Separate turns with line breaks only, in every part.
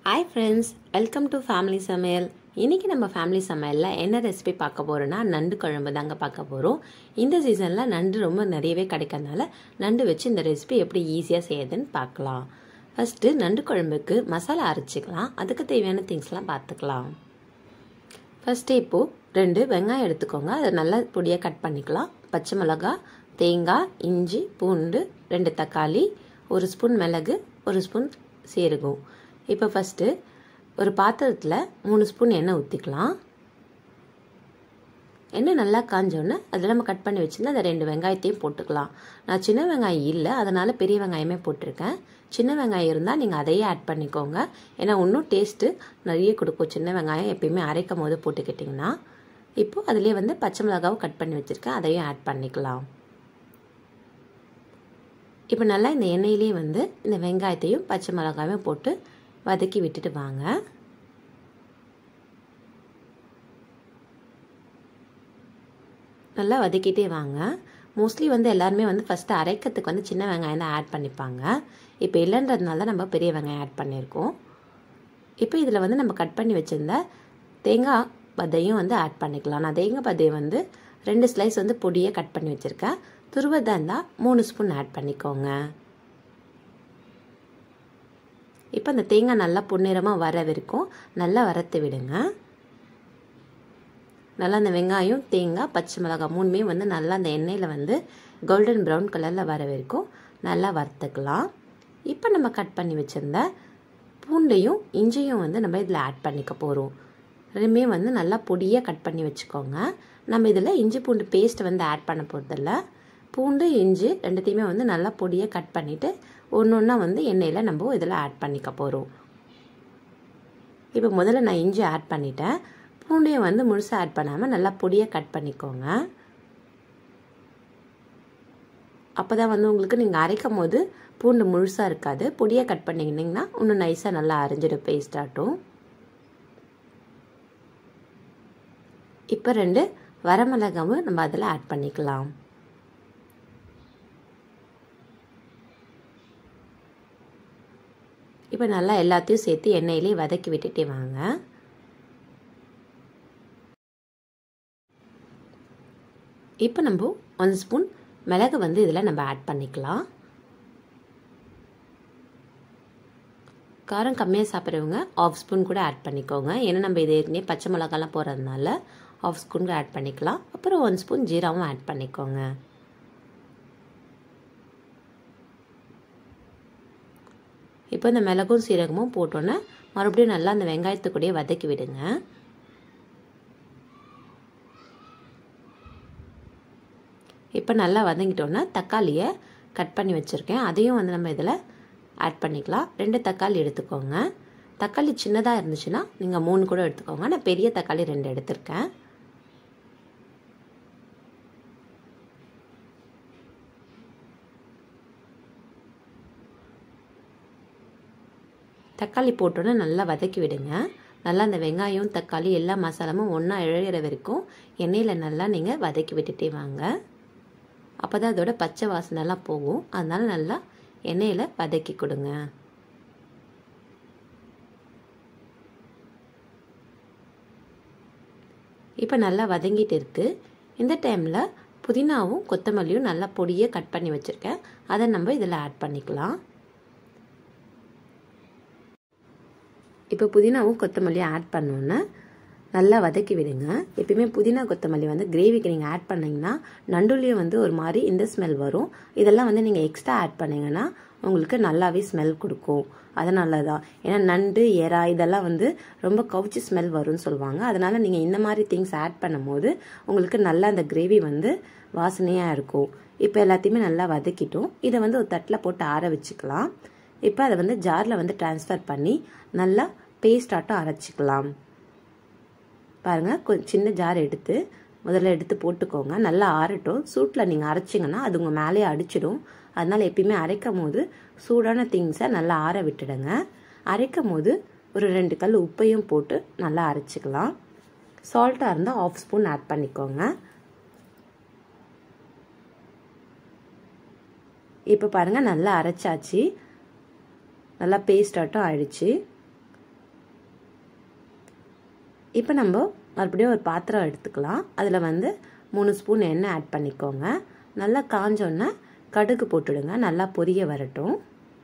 hi friends welcome to family சமையல் இன்றைக்கி நம்ம ஃபேமிலி சமையலில் என்ன ரெசிபி பார்க்க போகிறோன்னா நண்டு குழம்பு தாங்க பார்க்க போகிறோம் இந்த சீசனில் நண்டு ரொம்ப நிறையவே கிடைக்கிறதுனால நண்டு வச்சு இந்த ரெசிபி எப்படி ஈஸியாக செய்யுதுன்னு பார்க்கலாம் ஃபஸ்ட்டு நண்டு குழம்புக்கு மசாலா அரைச்சிக்கலாம் அதுக்கு தேவையான திங்ஸ்லாம் பார்த்துக்கலாம் ஃபஸ்ட்டு இப்போது ரெண்டு வெங்காயம் எடுத்துக்கோங்க அதை நல்லா பொடியாக கட் பண்ணிக்கலாம் பச்சை மிளகா தேங்காய் இஞ்சி பூண்டு ரெண்டு தக்காளி ஒரு ஸ்பூன் மிளகு ஒரு ஸ்பூன் சீரகம் இப்போ ஃபஸ்ட்டு ஒரு பாத்திரத்தில் மூணு ஸ்பூன் எண்ணெய் ஊற்றிக்கலாம் எண்ணெய் நல்லா காஞ்சோன்னே அதில் நம்ம கட் பண்ணி வச்சுருந்தா அந்த ரெண்டு வெங்காயத்தையும் போட்டுக்கலாம் நான் சின்ன வெங்காயம் இல்லை அதனால் பெரிய வெங்காயமே போட்டிருக்கேன் சின்ன வெங்காயம் இருந்தால் நீங்கள் அதையே ஆட் பண்ணிக்கோங்க ஏன்னா இன்னும் டேஸ்ட்டு நிறைய கொடுக்கும் சின்ன வெங்காயம் எப்பயுமே அரைக்கும் போது போட்டுக்கிட்டிங்கன்னா இப்போது அதிலே வந்து பச்சை மிளகாவும் கட் பண்ணி வச்சுருக்கேன் அதையும் ஆட் பண்ணிக்கலாம் இப்போ நல்லா இந்த எண்ணெயிலே வந்து இந்த வெங்காயத்தையும் பச்சை மிளகாவையும் போட்டு வதக்கி விட்டுட்டு வாங்க நல்லா வதக்கிட்டே வாங்க மோஸ்ட்லி வந்து எல்லாருமே வந்து ஃபஸ்ட்டு அரைக்கிறதுக்கு வந்து சின்ன வெங்காயம் தான் ஆட் பண்ணிப்பாங்க இப்போ இல்லைன்றதுனால தான் நம்ம பெரிய வெங்காயம் ஆட் பண்ணியிருக்கோம் இப்போ இதில் வந்து நம்ம கட் பண்ணி வச்சுருந்த தேங்காய் பதையும் வந்து ஆட் பண்ணிக்கலாம் நான் தேங்காய் பதையை வந்து ரெண்டு ஸ்லைஸ் வந்து பொடியாக கட் பண்ணி வச்சுருக்கேன் துருவதாக இருந்தால் மூணு ஸ்பூன் ஆட் பண்ணிக்கோங்க இப்போ அந்த தேங்காய் நல்லா பொன்னிறமாக வர வரைக்கும் நல்லா வறுத்து விடுங்க நல்லா அந்த வெங்காயம் தேங்காய் பச்சை மிளகாய் மூணுமே வந்து நல்லா அந்த எண்ணெயில் வந்து கோல்டன் ப்ரௌன் கலரில் வர வரைக்கும் நல்லா வறுத்துக்கலாம் இப்போ நம்ம கட் பண்ணி வச்சுருந்த பூண்டையும் இஞ்சியும் வந்து நம்ம இதில் ஆட் பண்ணிக்க போகிறோம் ரெண்டுமே வந்து நல்லா பொடியாக கட் பண்ணி வச்சுக்கோங்க நம்ம இதில் இஞ்சி பூண்டு பேஸ்ட் வந்து ஆட் பண்ண போகிறதில்ல பூண்டு இஞ்சி ரெண்டுத்தையுமே வந்து நல்லா பொடியாக கட் பண்ணிவிட்டு ஒன்று ஒன்றா வந்து எண்ணெயில் நம்ம இதில் ஆட் பண்ணிக்க போகிறோம் இப்போ முதல்ல நான் இஞ்சி ஆட் பண்ணிட்டேன் பூண்டையும் வந்து முழுசாக ஆட் பண்ணாமல் நல்லா பொடியாக கட் பண்ணிக்கோங்க அப்போ தான் வந்து உங்களுக்கு நீங்கள் அரைக்கும் போது பூண்டு முழுசாக இருக்காது பொடியாக கட் பண்ணிக்கிட்டிங்கன்னா இன்னும் நைஸாக நல்லா அரைஞ்சிடும் பேஸ்ட் ஆட்டும் இப்போ ரெண்டு வரமிளகாவும் நம்ம அதில் ஆட் பண்ணிக்கலாம் இப்போ நல்லா எல்லாத்தையும் சேர்த்து எண்ணெயிலே வதக்கி விட்டுட்டே வாங்க இப்போ நம்ம ஒன் ஸ்பூன் மிளகு வந்து இதில் நம்ம ஆட் பண்ணிக்கலாம் காரம் கம்மியாக சாப்பிட்றவங்க ஆஃப் ஸ்பூன் கூட ஆட் பண்ணிக்கோங்க ஏன்னா நம்ம இது ஏற்கனவே பச்சை மிளகாலாம் போகிறதுனால ஆஃப் ஸ்பூன் கூட ஆட் பண்ணிக்கலாம் அப்புறம் ஒன் ஸ்பூன் ஜீராவும் ஆட் பண்ணிக்கோங்க இப்போ இந்த மிளகும் சீரகமும் போட்டோன்னே மறுபடியும் நல்லா அந்த வெங்காயத்துக்கூடயே வதக்கி விடுங்க இப்போ நல்லா வதங்கிட்டோன்னா தக்காளியை கட் பண்ணி வச்சுருக்கேன் அதையும் வந்து நம்ம இதில் ஆட் பண்ணிக்கலாம் ரெண்டு தக்காளி எடுத்துக்கோங்க தக்காளி சின்னதாக இருந்துச்சுன்னா நீங்கள் மூணு கூட எடுத்துக்கோங்க நான் பெரிய தக்காளி ரெண்டு எடுத்திருக்கேன் தக்காளி போட்டோன்னே நல்லா வதக்கி விடுங்க நல்லா அந்த வெங்காயம் தக்காளி எல்லா மசாலாமும் ஒன்றா இழையிற வரைக்கும் எண்ணெயில் நல்லா நீங்கள் வதக்கி விட்டுட்டே வாங்க அப்போ தான் அதோட பச்சை வாசனைலாம் போகும் அதனால் நல்லா எண்ணெயில் வதக்கி கொடுங்க இப்போ நல்லா வதங்கிட்டு இருக்குது இந்த டைமில் புதினாவும் கொத்தமல்லியும் நல்லா பொடியாக கட் பண்ணி வச்சுருக்கேன் அதை நம்ம இதில் ஆட் பண்ணிக்கலாம் இப்போ புதினாவும் கொத்தமல்லியும் ஆட் பண்ணோன்னே நல்லா வதக்கி விடுங்க எப்பயுமே புதினா கொத்தமல்லி வந்து கிரேவிக்கு நீங்கள் ஆட் பண்ணிங்கன்னா நண்டுலேயும் வந்து ஒரு மாதிரி இந்த ஸ்மெல் வரும் இதெல்லாம் வந்து நீங்கள் எக்ஸ்ட்ரா ஆட் பண்ணிங்கன்னா உங்களுக்கு நல்லாவே ஸ்மெல் கொடுக்கும் அதனால தான் ஏன்னா நண்டு எறா இதெல்லாம் வந்து ரொம்ப கவுச்சி ஸ்மெல் வரும்னு சொல்லுவாங்க அதனால் நீங்கள் இந்த மாதிரி திங்ஸ் ஆட் பண்ணும்போது உங்களுக்கு நல்லா அந்த கிரேவி வந்து வாசனையாக இருக்கும் இப்போ எல்லாத்தையுமே நல்லா வதக்கிட்டோம் இதை வந்து ஒரு தட்டில் போட்டு ஆற வச்சுக்கலாம் இப்போ அதை வந்து ஜாரில் வந்து டிரான்ஸ்ஃபர் பண்ணி நல்லா பேஸ்ட் ஆட்டம் அரைச்சிக்கலாம் பாருங்கள் கொஞ்சம் சின்ன ஜார் எடுத்து முதல்ல எடுத்து போட்டுக்கோங்க நல்லா ஆறட்டும் சூட்டில் நீங்கள் அரைச்சிங்கன்னா அது உங்கள் மேலே அடிச்சிடும் அதனால் எப்பயுமே அரைக்கும் போது சூடான திங்ஸை நல்லா ஆற விட்டுடுங்க அரைக்கும் போது ஒரு ரெண்டு கல் உப்பையும் போட்டு நல்லா அரைச்சிக்கலாம் சால்ட்டாக இருந்தால் ஆஃப் ஸ்பூன் ஆட் பண்ணிக்கோங்க இப்போ பாருங்கள் நல்லா அரைச்சாச்சு நல்லா பேஸ்ட் ஆட்டம் ஆயிடுச்சு இப்போ நம்ம மறுபடியும் ஒரு பாத்திரம் எடுத்துக்கலாம் அதில் வந்து மூணு ஸ்பூன் எண்ணெய் ஆட் பண்ணிக்கோங்க நல்லா காஞ்சோன்னே கடுகு போட்டுடுங்க நல்லா பொரிய வரட்டும்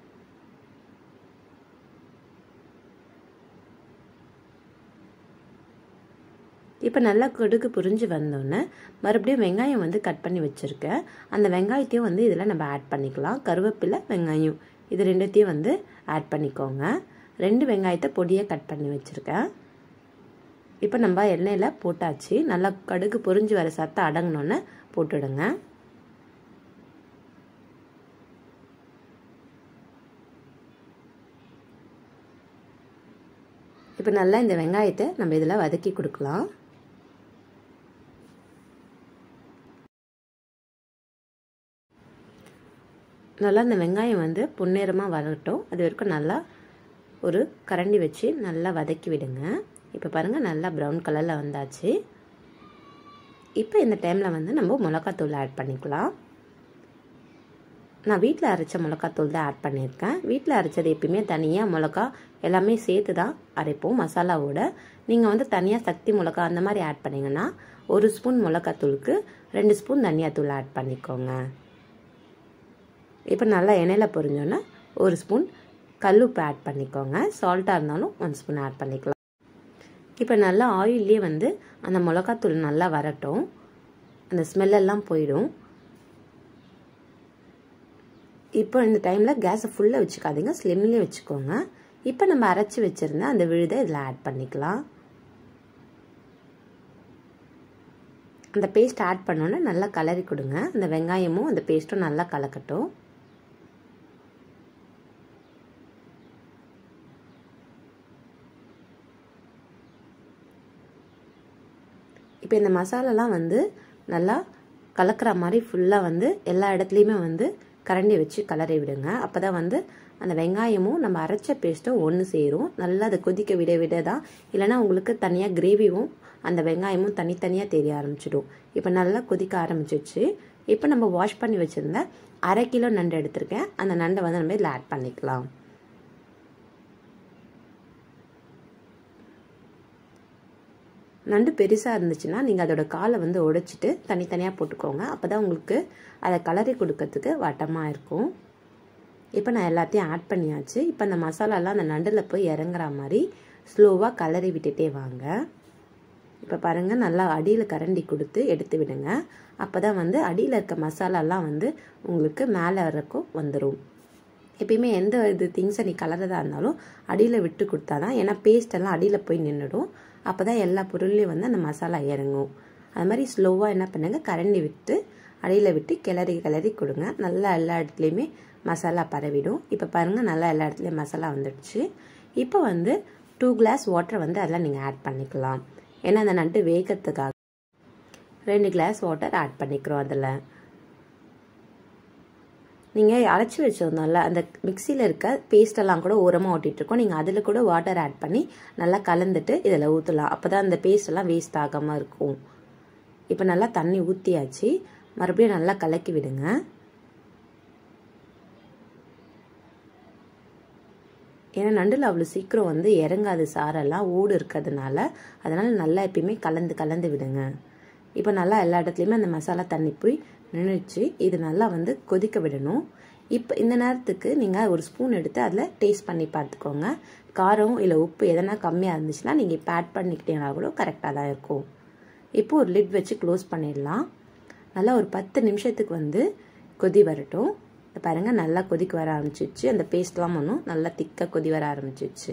இப்போ நல்லா கடுகு புரிஞ்சு வந்தோன்னே மறுபடியும் வெங்காயம் வந்து கட் பண்ணி வச்சுருக்கேன் அந்த வெங்காயத்தையும் வந்து இதில் நம்ம ஆட் பண்ணிக்கலாம் கருவேப்பிலை வெங்காயம் இது ரெண்டுத்தையும் வந்து ஆட் பண்ணிக்கோங்க ரெண்டு வெங்காயத்தை பொடியாக கட் பண்ணி வச்சுருக்கேன் இப்போ நம்ம எண்ணெயில் போட்டாச்சு நல்லா கடுகு பொரிஞ்சு வர சத்தம் அடங்கினோன்னே போட்டுடுங்க இப்போ நல்லா இந்த வெங்காயத்தை நம்ம இதில் வதக்கி கொடுக்கலாம் நல்லா இந்த வெங்காயம் வந்து பொன்னிறமாக வரட்டும் அது வரைக்கும் நல்லா ஒரு கரண்டி வச்சு நல்லா வதக்கி விடுங்க இப்போ பாருங்கள் நல்லா ப்ரௌன் கலரில் வந்தாச்சு இப்போ இந்த டைமில் வந்து நம்ம மிளகாத்தூள் ஆட் பண்ணிக்கலாம் நான் வீட்டில் அரைச்ச மிளகாத்தூள் தான் ஆட் பண்ணியிருக்கேன் வீட்டில் அரைச்சது எப்பயுமே தனியாக மிளகா எல்லாமே சேர்த்து தான் அரைப்போம் மசாலாவோட நீங்கள் வந்து தனியாக சக்தி மிளகா அந்த மாதிரி ஆட் பண்ணிங்கன்னா ஒரு ஸ்பூன் மிளகாத்தூளுக்கு ரெண்டு ஸ்பூன் தனியாத்தூள் ஆட் பண்ணிக்கோங்க இப்போ நல்லா எண்ணெயில் பொரிஞ்சோன்னா ஒரு ஸ்பூன் கல்லுப்பு ஆட் பண்ணிக்கோங்க சால்ட்டாக இருந்தாலும் ஒன் ஸ்பூன் ஆட் பண்ணிக்கலாம் இப்போ நல்லா ஆயிலே வந்து அந்த மிளகாத்தூள் நல்லா வரட்டும் அந்த ஸ்மெல்லெல்லாம் போயிடும் இப்போ இந்த டைமில் கேஸை ஃபுல்லாக வச்சுக்காதீங்க ஸ்லிம்லேயே வச்சுக்கோங்க இப்போ நம்ம அரைச்சி வச்சுருந்த அந்த விழுதை இதில் ஆட் பண்ணிக்கலாம் அந்த பேஸ்ட் ஆட் பண்ணோன்னே நல்லா கலரி கொடுங்க அந்த வெங்காயமும் அந்த பேஸ்ட்டும் நல்லா கலக்கட்டும் இப்போ இந்த மசாலாலாம் வந்து நல்லா கலக்கிற மாதிரி ஃபுல்லாக வந்து எல்லா இடத்துலையுமே வந்து கரண்டி வச்சு கலரி விடுங்க அப்போ தான் வந்து அந்த வெங்காயமும் நம்ம அரைச்ச பேஸ்ட்டும் ஒன்று சேரும் நல்லா அதை கொதிக்க விட விட தான் இல்லைனா உங்களுக்கு தனியாக கிரேவியும் அந்த வெங்காயமும் தனித்தனியாக தெரிய ஆரம்பிச்சிடும் இப்போ நல்லா கொதிக்க ஆரம்பிச்சிச்சு இப்போ நம்ம வாஷ் பண்ணி வச்சுருந்த அரை கிலோ நண்டு எடுத்திருக்கேன் அந்த நண்டை வந்து நம்ம இதில் ஆட் பண்ணிக்கலாம் நண்டு பெருசாக இருந்துச்சுன்னா நீங்கள் அதோட காலை வந்து உடைச்சிட்டு தனித்தனியாக போட்டுக்கோங்க அப்போ தான் உங்களுக்கு அதை கலரி கொடுக்கறதுக்கு வட்டமாக இருக்கும் இப்போ நான் எல்லாத்தையும் ஆட் பண்ணியாச்சு இப்போ அந்த மசாலாலாம் அந்த நண்டில் போய் இறங்குற மாதிரி ஸ்லோவாக கலரி விட்டுட்டே வாங்க இப்போ பாருங்கள் நல்லா அடியில் கரண்டி கொடுத்து எடுத்து விடுங்க அப்போ தான் வந்து அடியில் இருக்க மசாலாலாம் வந்து உங்களுக்கு மேலே வரைக்கும் வந்துடும் எப்பயுமே எந்த இது திங்ஸை நீ கலரதாக இருந்தாலும் அடியில் விட்டு கொடுத்தா தான் ஏன்னா பேஸ்டெல்லாம் அடியில் போய் நின்றுடும் அப்போ தான் எல்லா பொருள்லேயும் வந்து அந்த மசாலா இறங்கும் அது மாதிரி ஸ்லோவாக என்ன பண்ணுங்கள் கரண்டி விட்டு அடியில் விட்டு கிளறி கிளறி கொடுங்க நல்லா எல்லா இடத்துலையுமே மசாலா பரவிடும் இப்போ பாருங்கள் நல்லா எல்லா இடத்துலையும் மசாலா வந்துடுச்சு இப்போ வந்து டூ கிளாஸ் வாட்டர் வந்து அதில் நீங்கள் ஆட் பண்ணிக்கலாம் ஏன்னா அந்த நட்டு வேகிறதுக்காக ரெண்டு கிளாஸ் வாட்டர் ஆட் பண்ணிக்கிறோம் அதில் நீங்கள் அரைச்சி வச்சிருந்தோம்ல அந்த மிக்சியில் இருக்க பேஸ்டெல்லாம் கூட ஓரமாக ஓட்டிகிட்ருக்கோம் நீங்கள் அதில் கூட வாட்டர் ஆட் பண்ணி நல்லா கலந்துட்டு இதில் ஊற்றலாம் அப்போ தான் அந்த பேஸ்டெல்லாம் வேஸ்ட் ஆகாமல் இருக்கும் இப்போ நல்லா தண்ணி ஊற்றியாச்சு மறுபடியும் நல்லா கலக்கி விடுங்க ஏன்னா நண்டில் அவ்வளோ சீக்கிரம் வந்து இறங்காது சாரெல்லாம் ஓடு இருக்கிறதுனால அதனால் நல்லா எப்பயுமே கலந்து கலந்து விடுங்க இப்போ நல்லா எல்லா இடத்துலையுமே அந்த மசாலா தண்ணி போய் நின்றுச்சு இது நல்லா வந்து கொதிக்க விடணும் இப்போ இந்த நேரத்துக்கு நீங்கள் ஒரு ஸ்பூன் எடுத்து அதில் டேஸ்ட் பண்ணி பார்த்துக்கோங்க காரம் இல்லை உப்பு எதனா கம்மியாக இருந்துச்சுன்னா நீங்கள் இப்போ ஆட் பண்ணிக்கிட்டீங்கன்னா கூட கரெக்டாக தான் இருக்கும் இப்போ ஒரு லிட் வச்சு க்ளோஸ் பண்ணிடலாம் நல்லா ஒரு பத்து நிமிஷத்துக்கு வந்து கொதி வரட்டும் பாருங்கள் நல்லா கொதிக்க வர ஆரம்பிச்சிச்சு அந்த பேஸ்ட்லாம் ஒன்றும் நல்லா திக்காக கொதி வர ஆரம்பிச்சிச்சு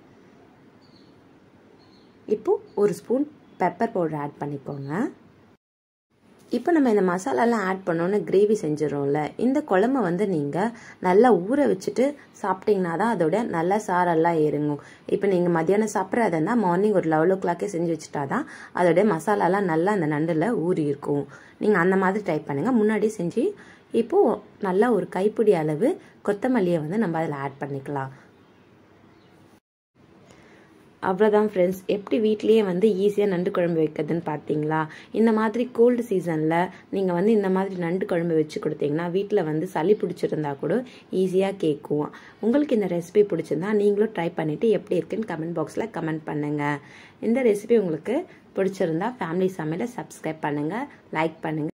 இப்போது ஒரு ஸ்பூன் பெப்பர் பவுடர் ஆட் பண்ணிக்கோங்க இப்போ நம்ம இந்த மசாலாலாம் ஆட் பண்ணோன்னு கிரேவி செஞ்சிடறோம்ல இந்த குழம்பு வந்து நீங்கள் நல்லா ஊற வச்சுட்டு சாப்பிட்டீங்கன்னா தான் அதோட நல்ல சாரெல்லாம் இறங்கும் இப்போ நீங்கள் மத்தியானம் சாப்பிட்றதுனா மார்னிங் ஒரு லெவல் ஓ கிளாக்கே செஞ்சு வச்சுட்டா தான் அதோட மசாலாலாம் நல்லா அந்த நண்டில் ஊறி இருக்கும் நீங்கள் அந்த மாதிரி ட்ரை பண்ணுங்கள் முன்னாடி செஞ்சு இப்போது நல்லா ஒரு கைப்பிடி அளவு கொத்தமல்லியை வந்து நம்ம அதில் ஆட் பண்ணிக்கலாம் அவ்வளோதான் ஃப்ரெண்ட்ஸ் எப்படி வீட்லேயே வந்து ஈஸியாக நண்டு குழம்பு வைக்கிறதுன்னு பார்த்தீங்களா இந்த மாதிரி கோல்டு சீசனில் நீங்கள் வந்து இந்த மாதிரி நண்டு குழம்பு வச்சு கொடுத்தீங்கன்னா வீட்டில் வந்து சளி பிடிச்சிருந்தா கூட ஈஸியாக கேட்கும் உங்களுக்கு இந்த ரெசிபி பிடிச்சிருந்தா நீங்களும் ட்ரை பண்ணிவிட்டு எப்படி இருக்குன்னு கமெண்ட் பாக்ஸில் கமெண்ட் பண்ணுங்கள் இந்த ரெசிபி உங்களுக்கு பிடிச்சிருந்தா ஃபேமிலி சமையலை சப்ஸ்கிரைப் பண்ணுங்கள் லைக் பண்ணுங்கள்